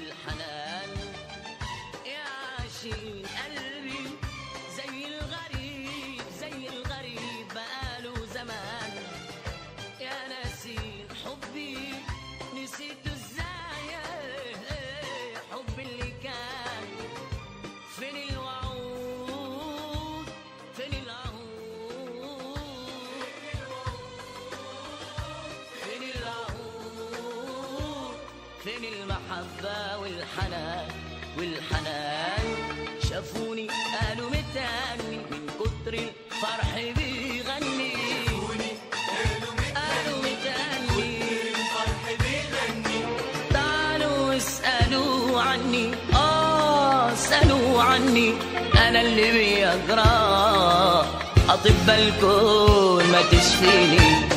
والحنان يا عاشقين قلبي زي الغريب زي الغريب بقاله زمان يا ناسين حبي نسيته ازاي حب اللي كان فين الوعود فين العهود فين العهود فين المحبة والحنان والحنان شافوني قالوا متاني من كتر الفرح بيغني قالوا متاني تعالوا اسألوا عني اه اسألوا عني انا اللي بيجرى اطب الكون ما تشفيني